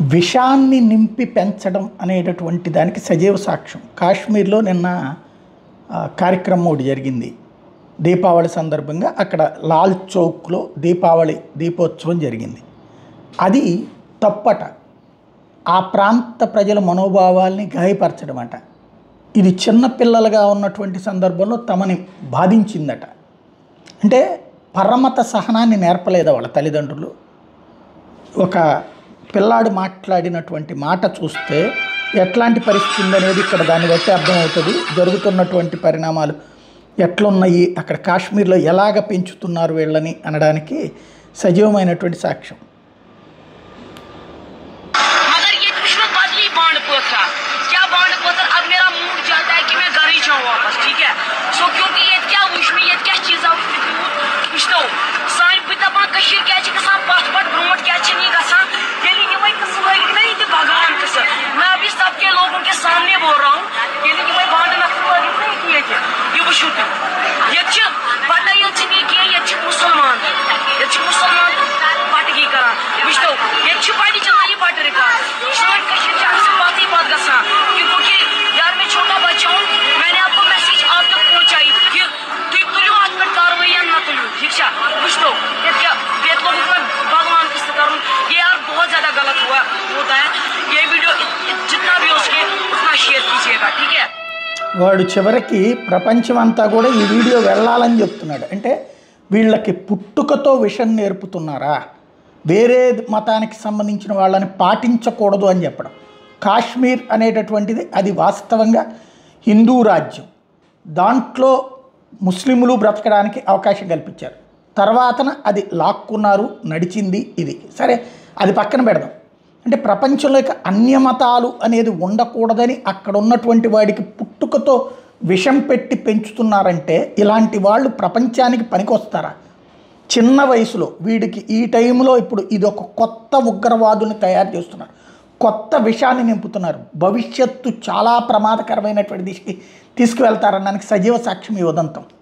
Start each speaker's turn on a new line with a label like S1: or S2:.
S1: విషాన్ని నింపి పెంచడం అనేటటువంటి దానికి సజీవ సాక్ష్యం కాశ్మీర్లో నిన్న ఆ, కార్యక్రమం ఒకటి జరిగింది దీపావళి సందర్భంగా అక్కడ లాల్ చౌక్లో దీపావళి దీపోత్సవం జరిగింది అది తప్పట ఆ ప్రాంత ప్రజల మనోభావాల్ని గాయపరచడం అట ఇది చిన్నపిల్లలుగా ఉన్నటువంటి సందర్భంలో తమని బాధించిందట అంటే పరమత సహనాన్ని నేర్పలేదా వాళ్ళ తల్లిదండ్రులు ఒక పిల్లాడు మాట్లాడినటువంటి మాట చూస్తే ఎట్లాంటి పరిస్థితి ఉందనేది ఇక్కడ దాన్ని బట్టి అర్థమవుతుంది జరుగుతున్నటువంటి పరిణామాలు ఎట్లున్నాయి అక్కడ కాశ్మీర్లో ఎలాగ పెంచుతున్నారు వీళ్ళని అనడానికి సజీవమైనటువంటి సాక్ష్యం
S2: मगर ये उसमें बदली बांड पोथा क्या बांड पोथा अब मेरा मूड चलता है कि मैं घर ही जाऊँ वापस ठीक है सो क्योंकि ये क्या वुश में ये क्या चीज आप वुचनो सानी बह दपान कशीर क्या गसान पथ पथ ब्रोट क्या नहीं गसान यदि ये कस्म लगे ना ये भगवान कस्म मैं अभी सबके लोगों के सामने बोल रहा हूँ यदि ये बांड नफर लगे ना ये ये ये वुशु तुम ये पता ये ये ये मुसलमान ये मुसलमान पटगी करान वुचनो ये बड़ी चलान ये बट रिकॉर्ड सोन कशीर से अक्सर बात ही बात गसान क्योंकि यार मैं छोटा बच्चा हूँ मैंने आपको मैसेज आप तक पहुंचाई कि तुम तुलियो हाथ पर कार्रवाई या ना तुलियो ठीक है वुचनो ये क्या ये लोगों को भगवान किस्त करूँ ये यार बहुत ज्यादा गलत हुआ होता है ये वीडियो इत- इत- जितना भी हो सके उतना शेयर कीजिएगा ठीक है
S1: వాడు చివరికి ప్రపంచం అంతా కూడా ఈ వీడియో వెళ్ళాలని చెప్తున్నాడు అంటే వీళ్ళకి పుట్టుకతో విషం నేర్పుతున్నారా వేరే మతానికి సంబంధించిన వాళ్ళని పాటించకూడదు అని చెప్పడం కాశ్మీర్ అనేటటువంటిది అది వాస్తవంగా హిందూ రాజ్యం దాంట్లో ముస్లింలు బ్రతకడానికి అవకాశం కల్పించారు తర్వాతన అది లాక్కున్నారు నడిచింది ఇది సరే అది పక్కన పెడదాం అంటే ప్రపంచంలో ఇక అన్య మతాలు అనేది ఉండకూడదని అక్కడ ఉన్నటువంటి వాడికి పుట్టుకతో విషం పెట్టి పెంచుతున్నారంటే ఇలాంటి వాళ్ళు ప్రపంచానికి పనికొస్తారా చిన్న వయసులో వీడికి ఈ టైంలో ఇప్పుడు ఇది ఒక కొత్త ఉగ్రవాదుని తయారు చేస్తున్నారు కొత్త విషాన్ని నింపుతున్నారు భవిష్యత్తు చాలా ప్రమాదకరమైనటువంటి దిశకి తీసుకువెళ్తారనడానికి సజీవ సాక్ష్యం ఈ ఉదంతం